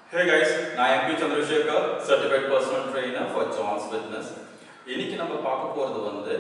Hey guys, நான் MP Chandrasekhar certified personal trainer for John's business இன்னைக்கு நம்ம பார்க்க போகிறது வந்து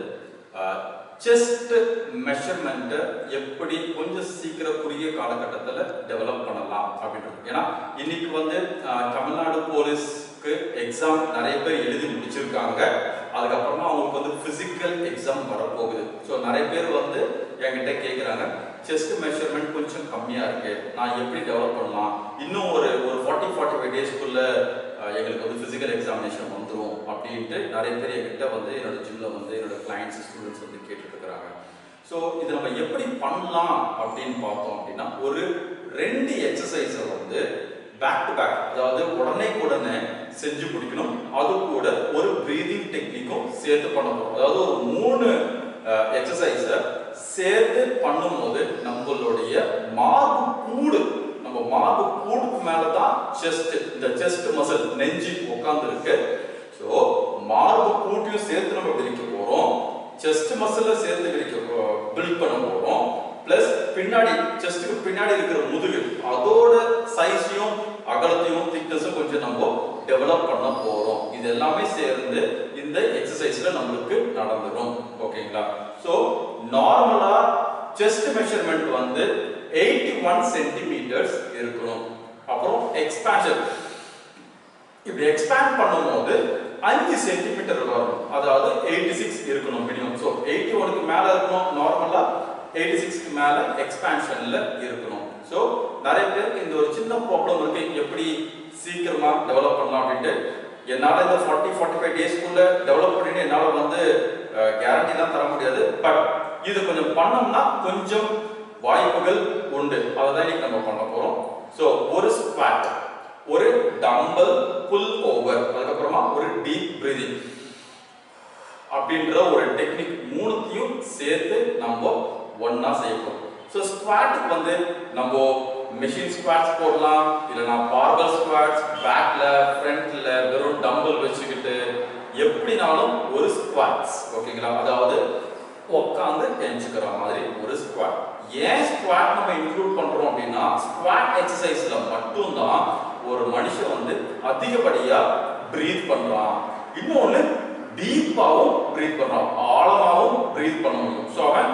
செஸ்ட் மெஷர்மெண்ட்டை எப்படி கொஞ்சம் சீக்கிரம் குறுகிய காலகட்டத்தில் டெவலப் பண்ணலாம் அப்படின்றது ஏன்னா இன்னைக்கு வந்து அஹ், தமிழ்நாடு போலீஸ்க்கு எக்ஸாம் நிறைய பேர் எழுதி முடிச்சிருக்காங்க அதுக்கப்புறமா அவங்களுக்கு வந்து ஃபிசிக்கல் எக்ஸாம் வரப்போகுது ஸோ நிறைய பேர் வந்து என்கிட்ட கேட்குறாங்க செஸ்ட் மெஷர்மெண்ட் கொஞ்சம் கம்மியாக இருக்கு நான் எப்படி டெவலப் பண்ணலாம் இன்னும் ஒரு ஒரு ஃபார்ட்டி ஃபார்ட்டி ஃபைவ் டேஸ்க்குள்ள எங்களுக்கு வந்து ஃபிசிக்கல் எக்ஸாமினேஷன் வந்துடும் அப்படின்ட்டு நிறைய பேர் என்கிட்ட வந்து என்னோட ஜிம்ல வந்து என்னோட கிளைண்ட்ஸ் ஸ்டூடெண்ட்ஸ் வந்து கேட்டுட்டு இருக்கிறாங்க ஸோ இது நம்ம எப்படி பண்ணலாம் அப்படின்னு பார்த்தோம் அப்படின்னா ஒரு ரெண்டு எக்ஸசைஸை வந்து பேக் டு பேக் அதாவது உடனே உடனே செஞ்சு முடிக்கணும் அது கூட ஒரு பிரீதிங் டெக்னிக்கும் சேர்த்து பண்ண போறோம் அதாவது ஒரு மூணு எக்ஸசைஸை சேர்த்து பண்ணும்போது நம்மளுடைய மார்பு கூடு நம்ம மார்பு கூடுக்கு மேல தான் செஸ்ட் இந்த செஸ்ட் மசில் நெஞ்சு உட்கார்ந்து இருக்கு ஸோ மார்பு கூட்டையும் சேர்த்து நம்ம விரிக்க போறோம் செஸ்ட் மசில சேர்த்து விரிக்க பில்ட் பண்ண போறோம் பிளஸ் பின்னாடி செஸ்ட்டுக்கு பின்னாடி இருக்கிற முதுகு அதோட சைஸையும் அகலத்தையும் திக்னஸும் கொஞ்சம் நம்ம டெவலப் பண்ண போறோம் இது எல்லாமே சேர்ந்து இந்த எக்ஸசைஸ்ல நம்மளுக்கு நடந்துடும் ஓகேங்களா ஸோ நார்மலா செஸ்ட் மெஷர்மெண்ட் வந்து எயிட்டி ஒன் சென்டிமீட்டர்ஸ் இருக்கணும் அப்புறம் எக்ஸ்பான்ஷன் இப்படி எக்ஸ்பேண்ட் பண்ணும்போது அஞ்சு சென்டிமீட்டர் வரணும் அதாவது எயிட்டி சிக்ஸ் இருக்கணும் மினிமம் ஸோ எயிட்டி ஒனுக்கு மேலே இருக்கணும் நார்மலா எயிட்டி சிக்ஸ்க்கு மேலே எக்ஸ்பேன்ஷன்ல இருக்கணும் ஸோ நிறைய பேருக்கு இந்த ஒரு சின்ன ப்ராப்ளம் இருக்கு எப்படி சீக்கிரமா டெவலப் பண்ணலாம் அப்படின்ட்டு என்னால் இந்த ஃபார்ட்டி ஃபார்ட்டி ஃபைவ் டேஸ்க்குள்ள டெவலப் பண்ணிட்டு என்னால் வந்து கேரண்டி தான் தர முடியாது பட் இது கொஞ்சம் பண்ணோம்னா கொஞ்சம் வாய்ப்புகள் உண்டு அதை தான் இன்னைக்கு நம்ம பண்ண போறோம் ஸோ ஒரு ஸ்குவாட் ஒரு டம்பல் புல் ஓவர் அதுக்கப்புறமா ஒரு டீப் பிரீதிங் அப்படின்ற ஒரு டெக்னிக் மூணுத்தையும் சேர்த்து நம்ம ஒண்ணா செய்ய போறோம் ஸோ ஸ்குவாட்டுக்கு வந்து நம்ம மெஷின் ஸ்குவாட்ஸ் போடலாம் இல்லைனா பார்பல் ஸ்குவாட்ஸ் பேக்ல ஃப்ரண்ட்ல வெறும் டம்பல் வச்சுக்கிட்டு எப்படினாலும் ஒரு ஸ்குவாட்ஸ் ஓகேங்களா அதாவது உட்காந்து எஞ்சுக்கிற மாதிரி ஒரு ஸ்குவாட் ஏன் ஸ்குவாட் நம்ம இன்க்ளூட் பண்றோம் அப்படின்னா ஸ்குவாட் எக்ஸசைஸ்ல மட்டும்தான் ஒரு மனுஷன் வந்து அதிகப்படியா பிரீத் பண்றான் இன்னொன்னு டீப்பாவும் பிரீத் பண்றான் ஆழமாவும் பிரீத் பண்ண முடியும் ஸோ அவன்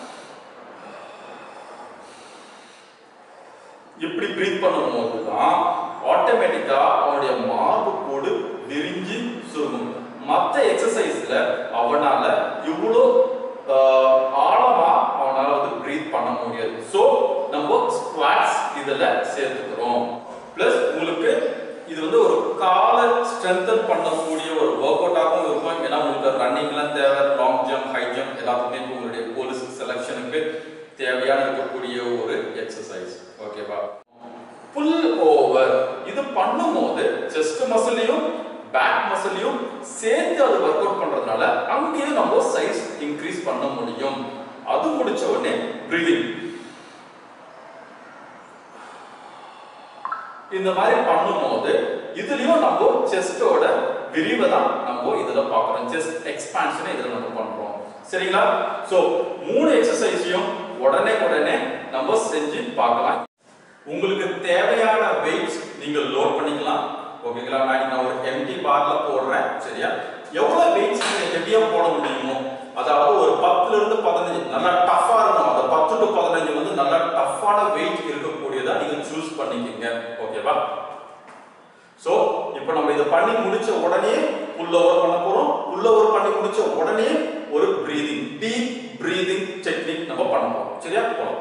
இப்படி பிரீத் பண்ணும்போது தான் ஆட்டோமேட்டிக்கா அவனுடைய மார்பு கூடு விரிஞ்சு சுருங்கும் மற்ற எக்ஸசைஸ்ல அவனால இவ்வளோ ஆஹ், ஆழமா அவனால வந்து பிரீத் பண்ண முடியாது ஸோ நம்ம ஸ்குவாட்ஸ் இதுல சேர்த்துக்கிறோம் பிளஸ் உங்களுக்கு இது வந்து ஒரு கால ஸ்ட்ரென்தன் பண்ணக்கூடிய ஒரு ஒர்க் அவுட்டாகவும் இருக்கும் ஏன்னா உங்களுக்கு ரன்னிங்லாம் தேவை லாங் ஜம்ப் ஹை ஜம்ப் எல்லாத்துக்குமே இப்போ உங்களுடைய போலீஸ் செலெக்ஷனுக்கு தேவையான இருக்கக்கூடிய ஒரு எக்ஸசைஸ் ஓகேவா புல் ஓவர் இது பண்ணும்போது செஸ்ட் மசிலையும் பேக் மசிலையும் சேர்த்து அது ஒர்க் அவுட் பண்றதுனால அங்கேயும் நம்ம சைஸ் இன்க்ரீஸ் பண்ண முடியும் அது முடிச்ச உடனே பிரீதிங் இந்த மாதிரி பண்ணும்போது இதுலயும் நம்ம செஸ்டோட விரிவை தான் நம்ம இதுல பார்க்கறோம் செஸ்ட் எக்ஸ்பான்ஷனை இதுல நம்ம பண்றோம் சரிங்களா சோ மூணு எக்ஸசைஸையும் உடனே உடனே நம்ம செஞ்சு பார்க்கலாம் உங்களுக்கு தேவையான வெயிட்ஸ் நீங்க லோட் பண்ணிக்கலாம் ஓகேங்களா நான் இன்னைக்கு நான் ஒரு எம்டி பார்ல போடுறேன் சரியா எவ்வளவு வெயிட்ஸ் நீங்க ஹெவியா போட முடியுமோ அதாவது ஒரு பத்துல இருந்து பதினஞ்சு நல்லா டஃபா இருக்கணும் அந்த பத்து டு பதினஞ்சு வந்து நல்லா டஃப்பான வெயிட் இருக்கக்கூடியதா நீங்க சூஸ் பண்ணிக்கங்க ஓகேவா சோ இப்போ நம்ம இதை பண்ணி முடிச்ச உடனே புல் ஓவர் பண்ண போறோம் புல் ஓவர் பண்ணி முடிச்ச உடனே ஒரு பிரீதிங் டீப் பிரீதிங் டெக்னிக் நம்ம பண்ண போறோம் சரியா போலாம்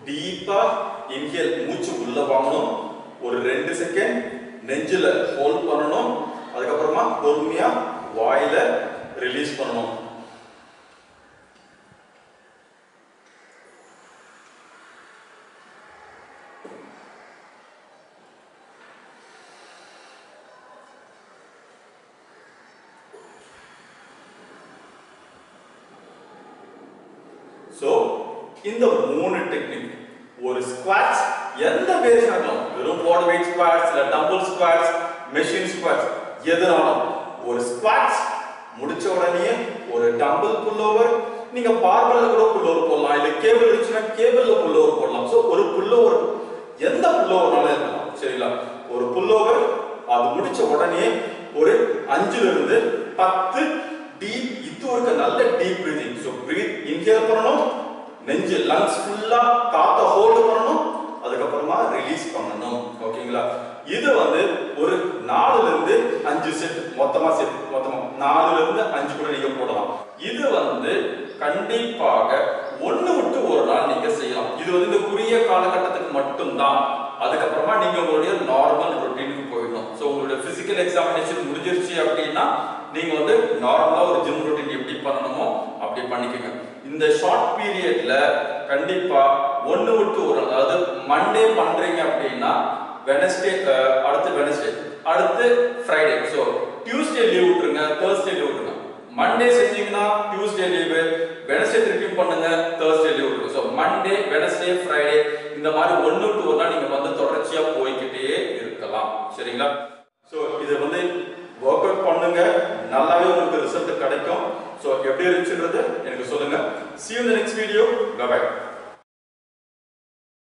டீப்பா இன்ஹேல் மூச்சு உள்ள வாங்கணும் ஒரு ரெண்டு செகண்ட் நெஞ்சில ஹோல்ட் பண்ணணும் அதுக்கப்புறமா பொறுமையா வாயில ரிலீஸ் பண்ணணும் ஸோ இந்த மூணு டெக்னிக் ஒரு ஸ்குவாட்ஸ் எந்த வேரியேஷன் ஆகலாம் வெறும் பாடி வெயிட் ஸ்குவாட்ஸ் இல்ல டம்பிள் ஸ்குவாட்ஸ் மெஷின் ஸ்குவாட்ஸ் எதுனாலும் ஒரு ஸ்குவாட்ஸ் முடிச்ச உடனே ஒரு டம்பிள் புல் ஓவர் நீங்க பார்பல்ல கூட புல் ஓவர் போடலாம் இல்ல கேபிள் இருந்துச்சுன்னா கேபிள்ல புல் ஓவர் போடலாம் ஸோ ஒரு புல் ஓவர் எந்த புல் ஓவர்னாலும் இருக்கலாம் சரிங்களா ஒரு புல் ஓவர் அது முடிச்ச உடனே ஒரு அஞ்சுல இருந்து பத்து டீப் இது ஒரு நல்ல deep breathing so breathe inhale பண்ணணும் நெஞ்சு லங்ஸ் ஃபுல்லா காத்த ஹோல்டு பண்ணணும் அதுக்கப்புறமா ரிலீஸ் பண்ணணும் ஓகேங்களா இது வந்து ஒரு நாலுல இருந்து அஞ்சு செட் மொத்தமா செட் மொத்தமா நாலுல இருந்து அஞ்சு கூட நீங்க போடலாம் இது வந்து கண்டிப்பாக ஒண்ணு விட்டு ஒரு நாள் நீங்க செய்யலாம் இது வந்து இந்த குறுகிய காலகட்டத்துக்கு மட்டும்தான் அதுக்கப்புறமா நீங்க உங்களுடைய நார்மல் ரொட்டீனுக்கு போயிடணும் ஸோ உங்களுடைய பிசிக்கல் எக்ஸாமினேஷன் முடிஞ்சிருச்சு அப்படின்னா நீங்க வந்து நார்மலா ஒரு ஜிம் ரொட்டீன் எப்படி பண்ணணுமோ அப்படி பண்ணிக்கோங்க இந்த ஷார்ட் பீரியட்ல கண்டிப்பா ஒண்ணு விட்டு ஒரு நாள், அதாவது மண்டே பண்றீங்க அப்படின்னா வெனஸ்டே அடுத்து வெனஸ்டே அடுத்து ஃப்ரைடே ஸோ டியூஸ்டே லீவ் விட்டுருங்க தேர்ஸ்டே லீவ் விட்டுருங்க மண்டே செஞ்சீங்கன்னா டியூஸ்டே லீவு வெனஸ்டே திருப்பி பண்ணுங்க தேர்ஸ்டே லீவ் விட்டுருங்க ஸோ மண்டே வெனஸ்டே ஃப்ரைடே இந்த மாதிரி ஒன்று டு ஒரு நாள் நீங்க வந்து தொடர்ச்சியா போய்க்கிட்டே இருக்கலாம் சரிங்களா ஸோ இது வந்து ஒர்க் அவுட் பண்ணுங்க நல்லாவே உங்களுக்கு ரிசல்ட் கிடைக்கும் ஸோ எப்படி இருந்துச்சுன்றது எனக்கு சொல்லுங்க see you in the next video bye bye